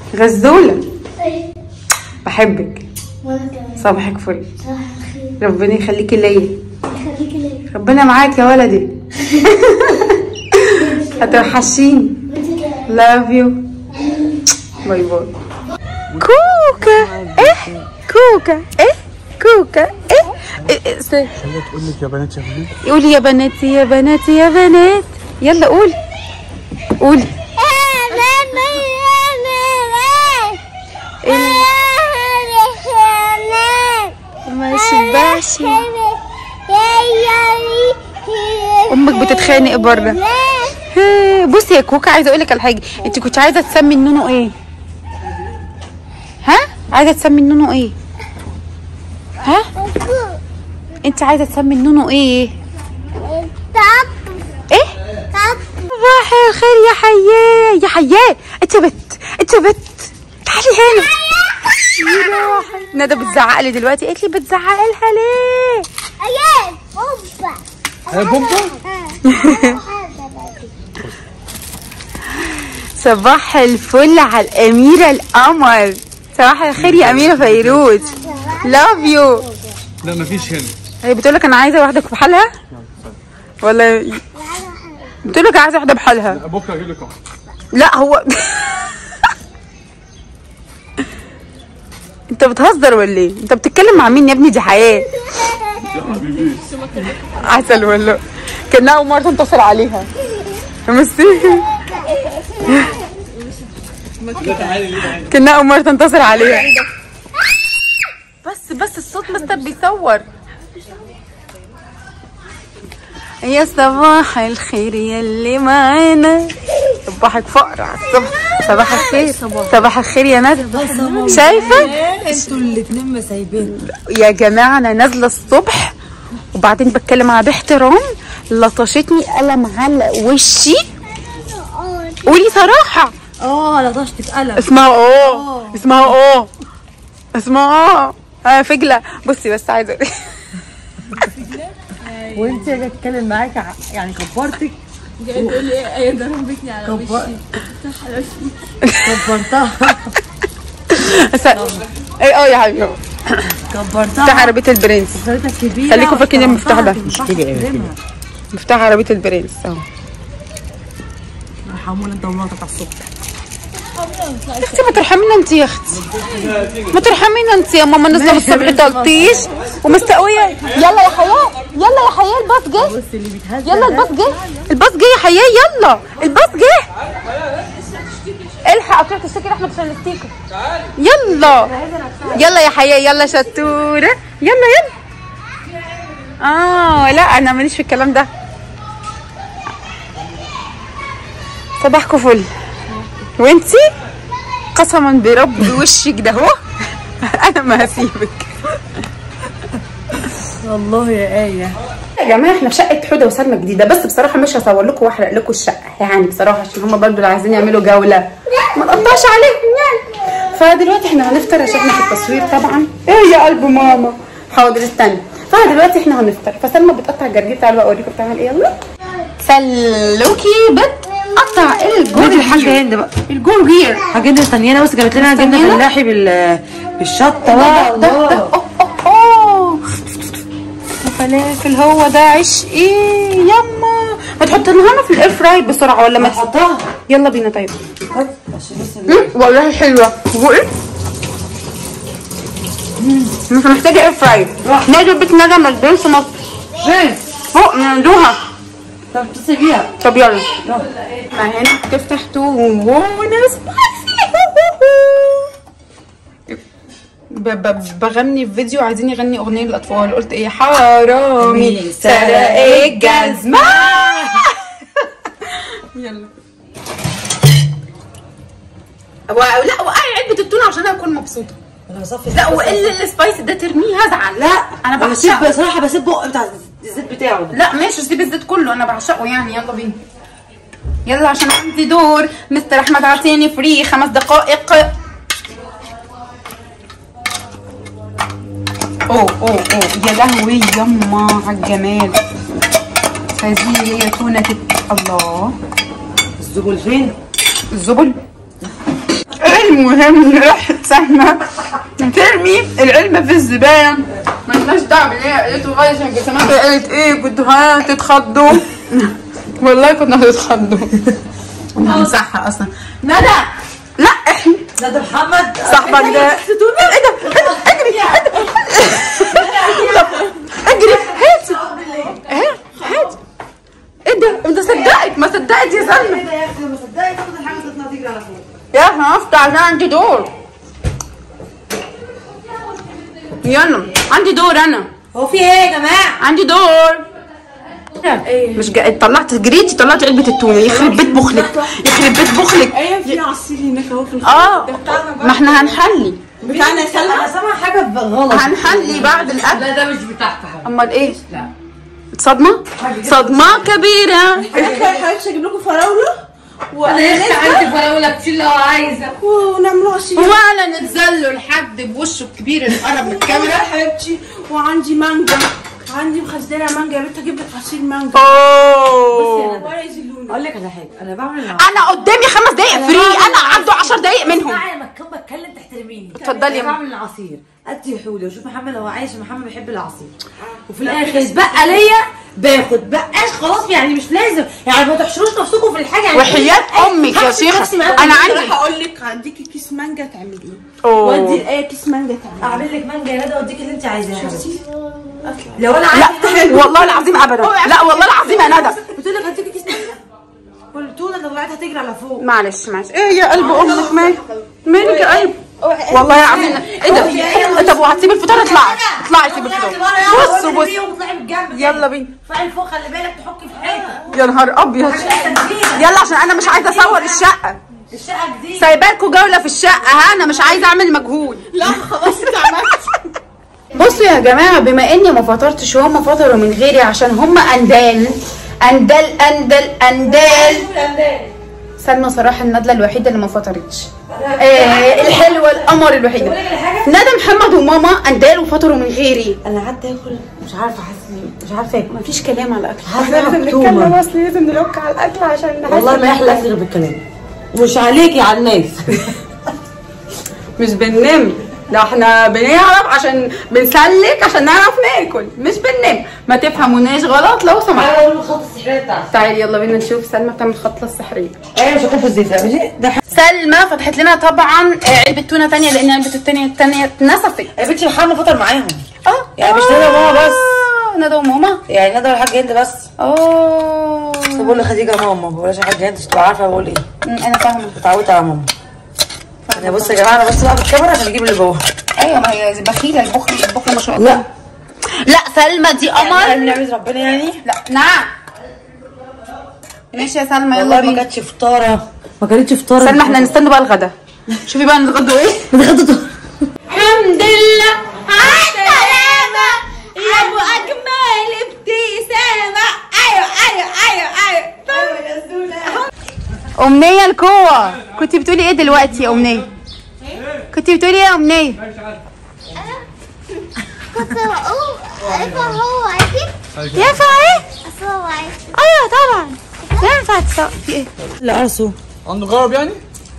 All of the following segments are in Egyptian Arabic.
غزولة ايه بحبك وانا كمان صباحك فل صباح الخير ربنا يخليكي ليا يخليك ليا ربنا معاك يا ولدي هتوحشيني وانت كمان لاف يو باي باي كوكا ايه كوكا ايه كوكا ايه إيه، إيه، استنى. خليها تقول لك يا بنات يا بنات قولي يا بناتي يا بناتي يا بنات يلا قولي قولي ما يشبعش امك بتتخانق بره هي، بصي يا كوكا عايزه اقول لك على حاجه انت كنت عايزه تسمي النونو ايه ها عايزه تسمي النونو ايه ها انت عايزه تسمي النونو ايه ايه صباح الخير يا حياه يا حياه انت يا بت انت يا بت تعالي هنا يا روحي ندى بتزعق لي دلوقتي قالت لي بتزعق لها ليه يا بومبا صباح الفل على الأميرة القمر صباح الخير يا أميرة فيروز لاف يو لا مفيش هنا هي بتقولك أنا عايزة واحدة في حالها ولا بتقولك عايزة واحدة بحالها بكره اجيب لك واحده لا هو انت بتهزر ولا ايه؟ انت بتتكلم مع مين يا ابني دي حياة يا حبيبي عسل والله كانها اول مرة تنتصر عليها ميرسي كانها اول مرة تنتصر عليها بس بس الصوت مستر بيصور يا صباح الخير يلي معانا صباحك فقر على الصبح صباح الخير صباح الخير يا ندى شايفه انتوا الاتنين مسايبين يا جماعه انا نازله الصبح وبعدين بتكلم على باحترام لطشتني قلم على وشي قولي صراحه اه لطشتك قلم اسمها اه اسمها اه اسمها اه اه فجله بصي بس عايزه أقول- وانت جاي اتكلم معاك ع- يعني كبرتك جاي تقول لي ايه ايه ده رمبتني على كبر- وشي كبرتها بس ايه اه يا حبيبي كبرتها مفتاح عربيه البرنس صورتك كبيره خليكوا فاكرين المفتاح ده. مشتري مفتاح عربيه البرنس اهو رحمونا انت ومراتك على الصبح اختي ما ترحمينا انت يا اختي ما ترحمينا انت يا ماما نازله من الصبح تلطيش ومستقويه يلا يا حياه يلا يا حياه الباص جه بص اللي بيتهز يلا الباص جه الباص جه يا حياه يلا الباص جه الحق قطعت السكر احمد عشان الستيكر يلا يلا يا حياه يلا شطوره يلا يلا اه لا انا ماليش في الكلام ده صباحكم فل وانتي قسما برب وشك ده هو انا ما هسيبك والله يا ايه يا جماعه احنا في شقه حوده وسلمى جديده بس بصراحه مش هصور لكم واحرق لكم الشقه يعني بصراحه عشان هم برضو اللي عايزين يعملوا جوله ما نقطعش عليهم يعني فدلوقتي احنا هنفطر عشان احنا في التصوير طبعا ايه يا قلب ماما حاضر استنى فدلوقتي احنا هنفطر فسلمى بتقطع الجرجير تعالوا بقى اوريكم بتعمل ايه يلا سلوكي بتقطع الجرجير الحاجه هند بقى الجرجير حاجه هند ثانيه بس جابت لنا جبنه مستنيانا؟ فلاحي بال بالشطه ده بقى ده ده الله أوه، أوه، أوه. وفلافل هو ده عيش ايه يما ما تحط لنا في الاير فراي بسرعه ولا ما تحط حطها يلا بينا طيب عشان بس مم، والله حلوه وايه مش محتاجه اير فراي نادي بيت ندى مجدون في مصر فين فوق نادوها طب تسيبيها طب يلا هنا تفتح توم وناس ب- ب- بغني في فيديو عايزين يغني اغنيه للاطفال قلت ايه حرامي سرق الجزمه يلا و- لا وقعي علبه التونه عشان اكون مبسوطه انا بصفي لا والا السبايس ده ترميه هزعل لا انا انا بسيب بعشقه بصراحه بسيب بق بتاع الزيت بتاعه ده لا ماشي سيب الزيت كله انا بعشقه يعني يلا بينا يلا عشان عندي دور مستر احمد عطيني فري خمس دقائق اوه اوه اوه يا لهوي يما على الجمال هذه هي تونة الت- الله الزبل فين الزبل ايه المهم راحت سهمة ترمي العلبة في الزبالة مالناش دعوة باللي هي قالته غاية عشان سمعت قالت ايه كنتوا هتتخضوا والله كنا هتتخضوا صح اصلا ندى لا احنا ندى محمد صاحبك ده ايه ده اجري اجري هاتي اهي هاتي ايه ده انت صدقت ما صدقت يا سلمى يا اخي لما صدقت تاخد الحاجه تطلع تجري على فوق يا اخي هفتح عشان عندي دور يلا عندي دور انا هو في ايه يا جماعه عندي دور مش جا... طلعت جريتي طلعت علبة التونة يخرب بيت بخلك يخرب بيت بخلك ايوه في عصير هناك اهو في اه ما احنا هنحلي بتاعنا يا سلمى انا سامعه حاجه غلط هنحلي بعد الاكل لا ده مش بتاعك يا حبيبي امال ايه صدمة صدمة كبيرة حضرتك اجيب لكم فراوله انا لسه عندي فراوله كتير لو عايزه ونعملوا عصير ولا نتذلوا لحد بوشه الكبير اللي قرب من كاميرا الكاميرا حبيبتي وعندي مانجا عندي مخزنه مانجا يا بنت اجيب لك عصير مانجا اوه ولا يذلوني اقول لك على حاجه انا بعمل العصير انا قدامي خمس دقايق فري انا عنده عشر دقايق منهم اسمعي لما اتكلم بتكلم تحترميني اتفضلي يا انا ماما. بعمل العصير ادي حولي واشوف محمد لو عايش محمد بيحب العصير وفي الاخر اتبقى ليا باخد بقاش خلاص يعني مش لازم يعني ما تحشروش نفسكم في الحاجه يعني وحياة امك يا هحسب شيخة نفسي معاكم. انا عندي هقول لك هديكي كيس مانجا تعمليه أوه. وادي الايه كيس مانجا تعمليه اعمل لك مانجا يا ندى واديك اللي انت عايزاه يا حبيبتي لو انا لا عايزه والله العظيم ابدا لا والله العظيم يا ندى قلت لك هديك كيس مانجا قلت له لو طلعت هتجري على فوق معلش معلش ايه يا قلب امك مالك مالك يا قلب والله العظيم ايه ده طب وهتسيب الفطار اطلعي اطلعي سيب الفطار بصوا بص وتطلعي بالجنب يلا بينا اطلعي فوق خلي بالك تحكي في حيطه يا نهار ابيض يلا عشان انا مش عايزه اصور الشقه الشقه جديده سايبالكوا جوله في الشقه ها انا مش عايزه اعمل مجهود لا خلاص انت عملت بصوا يا جماعه بما اني ما فطرتش وهم فطروا من غيري عشان هم اندال اندال اندال اندال سلمى صراحه الندله الوحيده اللي ما فطرتش آه الحلوه القمر الوحيده ندى محمد وماما اندال وفطروا من غيري انا قعدت اكل مش عارفه حاسه مش عارفه اكل مفيش كلام على الاكل حاسه مكتومه اصل لازم نلوك على الاكل عشان والله ما يحلى اكل غير بالكلام مش عليكي على الناس مش بننام لا احنا بنعرف عشان بنسلك عشان نعرف ناكل مش بننام ما تفهموناش غلط لو سمحت تعالى اقول الخط السحريه بتاعتي تعالي يلا بينا نشوف سلمى بتعمل الخطه السحريه ايوه مش هكون في الزيت ماشي ده ح- سلمى فتحت لنا طبعا آه، علبه تونه تانية لان علبه التانية التانية اتنسفت يا بنتي محمد فطر معاهم اه يعني مش ندى وماما بس. آه، ندى وماما يعني ندى والحاج هند بس اه بس بقول لخديجه ماما بلاش حاج هند عشان تبقى عارفه بقول ايه أمم، انا فاهمه اتعودت على ماما انا بص يا جماعه انا بص بقى بالكاميرا عشان اجيب اللي جوه ايوه ما هي بخيله البخل البخل ما شاء الله لا لا سلمى دي يعني قمر من نعمه ربنا يعني لا نعم ماشي يا سلمى يلا والله ما بينا كانتش فطاره ما كانتش فطاره سلمى احنا هنستنى بقى الغدا شوفي بقى نتغدوا ايه نتغدى الحمد لله على السلامة يا ابو اجمل ابتسامة ايوه ايوه ايوه ايوه أمنية القوة كنت بتقولي ايه دلوقتي يا أمنية؟ كنت بتقولي ايه يا أمنية؟ كنت بقول عارفة هو عايزك ينفع ايه؟ أصل هو عايزك ايوه طبعا ينفع تسوي في ايه؟ لا ارسو عنده غرب يعني؟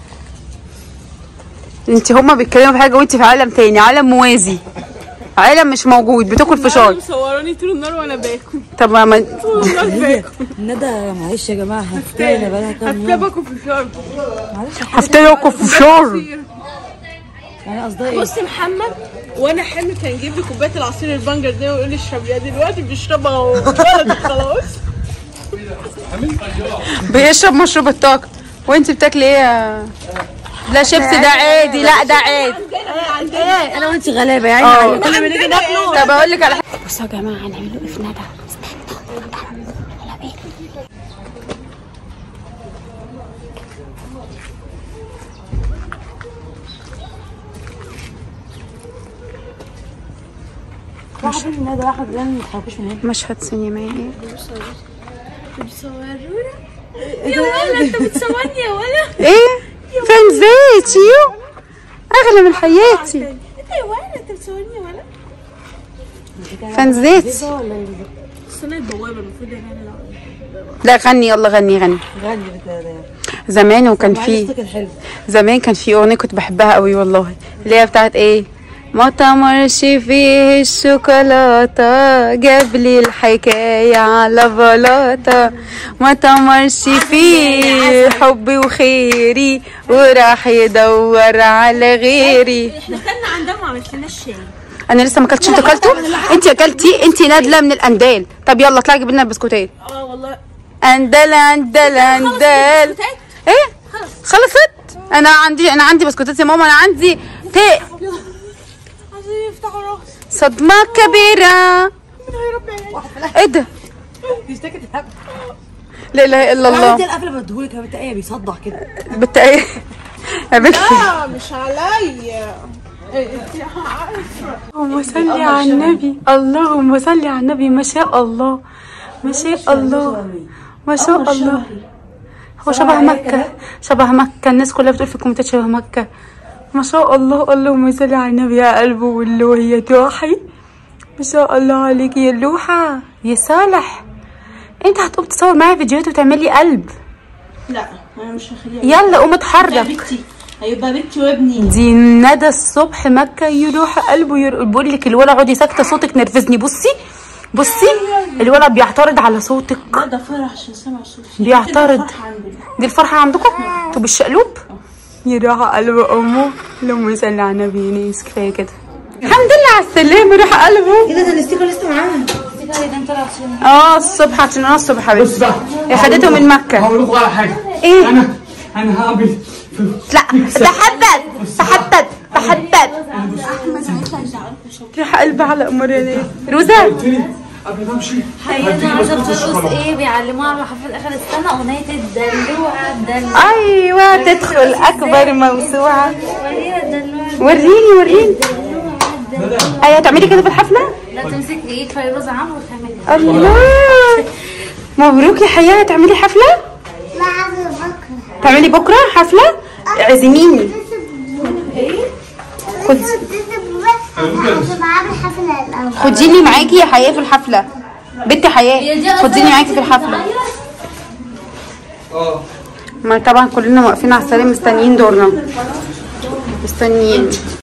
انت هما بيتكلموا في حاجة وانت في عالم تاني عالم موازي عالم مش موجود بتاكل فشار مصوراني طول النهار وانا باكل طب ما طول النهار باكل ندى معلش يا جماعه هفتاني بقالها كام يوم هتلاقي باكل فشار هفتري اكل فشار يعني قصدها ايه بص محمد وانا حلمي كان يجيب لي كوبايه العصير البنجر ده ويقول لي اشربيها دلوقتي بيشربها هو ولد خلاص بيشرب مشروب الطاقة وانت بتاكلي ايه يا- لا شيبسي ده عادي لا ده عادي ايه انا وانت غلابه يعني اه. كل ما نيجي ناكله طب اقول لك على حاجه بصوا يا جماعه هنعمله ايه في ندى واحد من ندى واحد ده ما تحركوش من هنا مشهد سينمائي بتصورونا يا ولا انت بتصورني يا ولا ايه فين زيتي اغلى من حياتي يا ولا انت بتصورني يا ولا فين زيتي بس انا البوابه المفروض ان انا لا غني يلا غني غني غني بتاع ده زمان وكان وعايز في افتكر حلو زمان كان في اغنيه كنت بحبها قوي والله اللي هي بتاعت ايه ما تمرش فيه الشوكولاتة جاب لي الحكاية على بلاطة ما تمرش فيه حبي وخيري وراح يدور على غيري احنا كنا عندنا ما عملتلناش شاي انا لسه ما اكلتش انت اكلته انت اكلتي انت نادله من الاندال طب يلا اطلعي جيب لنا البسكوتات اه والله اندال اندال اندال بسكوتات؟ ايه خلصت انا عندي انا عندي بسكوتات يا ماما انا عندي تي عايزين يفتحوا راس صدمة كبيرة يا رب ايه ده اشتكت الهبل لا اله الا الله انت الله القفله بديهولك يا بنت ايه بيصدع كده بت ايه يا بنتي لا مش عليا انت عارفه اللهم صل على النبي اللهم صل على النبي ما شاء الله ما شاء الله ما شاء الله هو شبه مكة شبه مكة الناس كلها بتقول في الكومنتات شبه مكة ما شاء الله اللهم صل على النبي يا قلبه والله يا توحي ما شاء الله عليك يا لوحة يا صالح انت هتقوم تصور معايا فيديوهات وتعملي قلب لا انا مش هخليها يلا قوم يا اتحرك بنتي هيبقى بنتي وابني دي ندى الصبح مكة يروح قلبه يرقل بقول لك الولد اقعدي ساكتة صوتك نرفزني بصي بصي الولد بيعترض على صوتك لا ده فرح عشان سمع صوتي بيعترض. فرح عندنا دي الفرحة عندكم طب الشقلوب يروح قلب امه اللهم صل على النبي ناس كفايه كده الحمد لله على السلامة راح قلبه ايه ده ده الاستيكر لسه معانا اه الصبح عشان انا الصبح حبيبتي بص بقى يا خدته من مكة هقول لكم على حاجه ايه انا انا هعمل لا تحدد تحدد تحدد راح قلبي على امور يا ناس روزا قلت لي قبل ما امشي حيانا عايزه ترقص ايه بيعلموها على في الاخر استنى اغنيه الدلوعه الدلوعه ايوه تدخل اكبر موسوعه ورينا الدلوعه وريني وريني ايوه تعملي كده في الحفله لا تمسك بايد فيروز عمرو وتعملها الله مبروك يا حياه تعملي حفله ما عاوز بكره تعملي بكره حفله اعزميني خد كنت بعمل حفلة الأول خديني معاكي يا حياه في الحفله بنت حياه خديني معاكي في الحفله اه ما طبعا كلنا واقفين على السلم مستنيين دورنا مستنيين